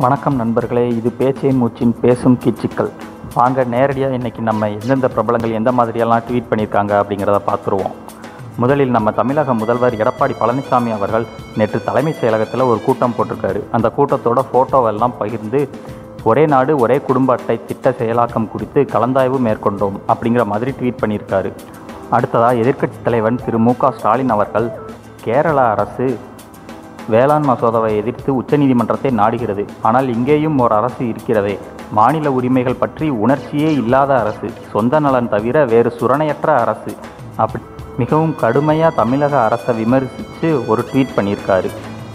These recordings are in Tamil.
வணக்கம் நண்பர்களே இது பேச்சே மூச்சின் பேசும் கீச்சுக்கள் வாங்க நேரடியாக இன்றைக்கி நம்ம எந்தெந்த பிரபலங்கள் எந்த மாதிரியெல்லாம் ட்வீட் பண்ணியிருக்காங்க அப்படிங்கிறத பார்த்துருவோம் முதலில் நம்ம தமிழக முதல்வர் எடப்பாடி பழனிசாமி அவர்கள் நேற்று தலைமைச் செயலகத்தில் ஒரு கூட்டம் போட்டிருக்காரு அந்த கூட்டத்தோட ஃபோட்டோவெல்லாம் பகிர்ந்து ஒரே நாடு ஒரே குடும்ப அட்டை திட்ட செயலாக்கம் குறித்து கலந்தாய்வு மேற்கொண்டோம் அப்படிங்கிற மாதிரி ட்வீட் பண்ணியிருக்காரு அடுத்ததாக எதிர்க்கட்சித் தலைவன் திரு மு க ஸ்டாலின் அவர்கள் கேரள அரசு வேளாண் மசோதாவை எதிர்த்து உச்சநீதிமன்றத்தை நாடுகிறது ஆனால் இங்கேயும் ஒரு அரசு இருக்கிறதே மாநில உரிமைகள் பற்றி உணர்ச்சியே இல்லாத அரசு சொந்த நலன் தவிர வேறு சுரணையற்ற அரசு அப்படி மிகவும் கடுமையாக தமிழக அரசை விமர்சித்து ஒரு ட்வீட் பண்ணியிருக்காரு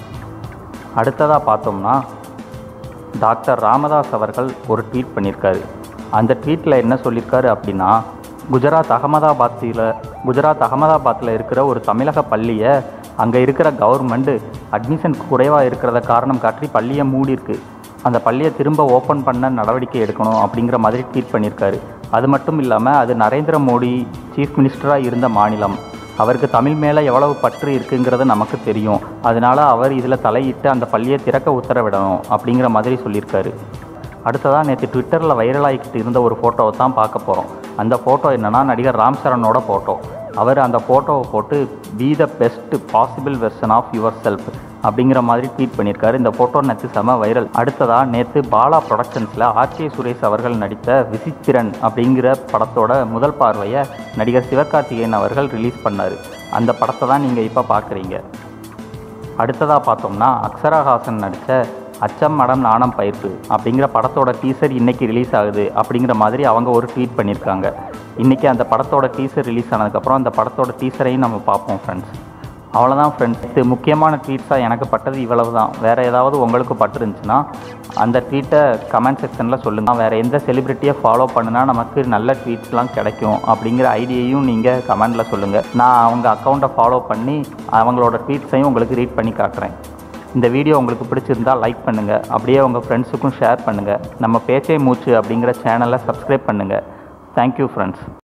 அடுத்ததாக பார்த்தோம்னா டாக்டர் ராமதாஸ் அவர்கள் ஒரு ட்வீட் பண்ணியிருக்காரு அந்த ட்வீட்டில் என்ன சொல்லியிருக்காரு அப்படின்னா குஜராத் அகமதாபாத்தில் குஜராத் அகமதாபாத்தில் இருக்கிற ஒரு தமிழக பள்ளியை அங்கே இருக்கிற கவர்மெண்ட்டு அட்மிஷன் குறைவாக இருக்கிறத காரணம் காட்டி பள்ளியை மூடியிருக்கு அந்த பள்ளியை திரும்ப ஓப்பன் பண்ண நடவடிக்கை எடுக்கணும் அப்படிங்கிற மாதிரி ட்வீட் பண்ணியிருக்காரு அது மட்டும் இல்லாமல் அது நரேந்திர மோடி சீஃப் மினிஸ்டராக இருந்த மாநிலம் அவருக்கு தமிழ் மேலே எவ்வளவு பற்று இருக்குங்கிறது நமக்கு தெரியும் அதனால அவர் இதில் தலையிட்டு அந்த பள்ளியை திறக்க உத்தரவிடணும் அப்படிங்கிற மாதிரி சொல்லியிருக்காரு அடுத்ததாக நேற்று ட்விட்டரில் வைரலாகிக்கிட்டு இருந்த ஒரு ஃபோட்டோவை தான் பார்க்க போகிறோம் அந்த ஃபோட்டோ என்னன்னா நடிகர் ராம் சரணோட ஃபோட்டோ அவர் அந்த ஃபோட்டோவை போட்டு be the best possible version of your self அப்படிங்கிற மாதிரி ட்வீட் பண்ணியிருக்காரு இந்த ஃபோட்டோ நேற்று செம வைரல் அடுத்ததாக நேற்று பாலா ப்ரொடக்ஷன்ஸில் ஆர்கே சுரேஷ் அவர்கள் நடித்த விசித்திரன் அப்படிங்கிற படத்தோட முதல் பார்வையை நடிகர் சிவகார்த்திகேயன் அவர்கள் ரிலீஸ் பண்ணார் அந்த படத்தை தான் நீங்கள் இப்போ பார்க்குறீங்க அடுத்ததாக பார்த்தோம்னா அக்ஷராஹாசன் நடித்த அச்சம் மடம் நாணம் பயிர்ப்பு அப்படிங்கிற படத்தோட டீசர் இன்னைக்கு ரிலீஸ் ஆகுது அப்படிங்கிற மாதிரி அவங்க ஒரு ட்வீட் பண்ணியிருக்காங்க இன்றைக்கி அந்த படத்தோட டீசர் ரிலீஸ் ஆனதுக்கப்புறம் அந்த படத்தோட டீசரையும் நம்ம பார்ப்போம் ஃப்ரெண்ட்ஸ் அவ்வளோதான் ஃப்ரெண்ட்ஸ் இது முக்கியமான ட்வீட்ஸாக எனக்கு பட்டது இவ்வளவு தான் வேறு ஏதாவது உங்களுக்கு பட்டிருந்துச்சுன்னா அந்த ட்வீட்டை கமெண்ட் செக்ஷனில் சொல்லுங்கள் வேறு எந்த செலிப்ரிட்டியை ஃபாலோ பண்ணுனா நமக்கு நல்ல ட்வீட்ஸ்லாம் கிடைக்கும் அப்படிங்கிற ஐடியையும் நீங்கள் கமெண்டில் சொல்லுங்கள் நான் அவங்க அக்கௌண்ட்டை ஃபாலோ பண்ணி அவங்களோட ட்வீட்ஸையும் உங்களுக்கு ரீட் பண்ணி காட்டுறேன் இந்த வீடியோ உங்களுக்கு பிடிச்சிருந்தா லைக் பண்ணுங்கள் அப்படியே உங்கள் ஃப்ரெண்ட்ஸுக்கும் ஷேர் பண்ணுங்கள் நம்ம பேச்சே மூச்சு அப்படிங்கிற சேனலை சப்ஸ்கிரைப் பண்ணுங்கள் தேங்க்யூ ஃப்ரெண்ட்ஸ்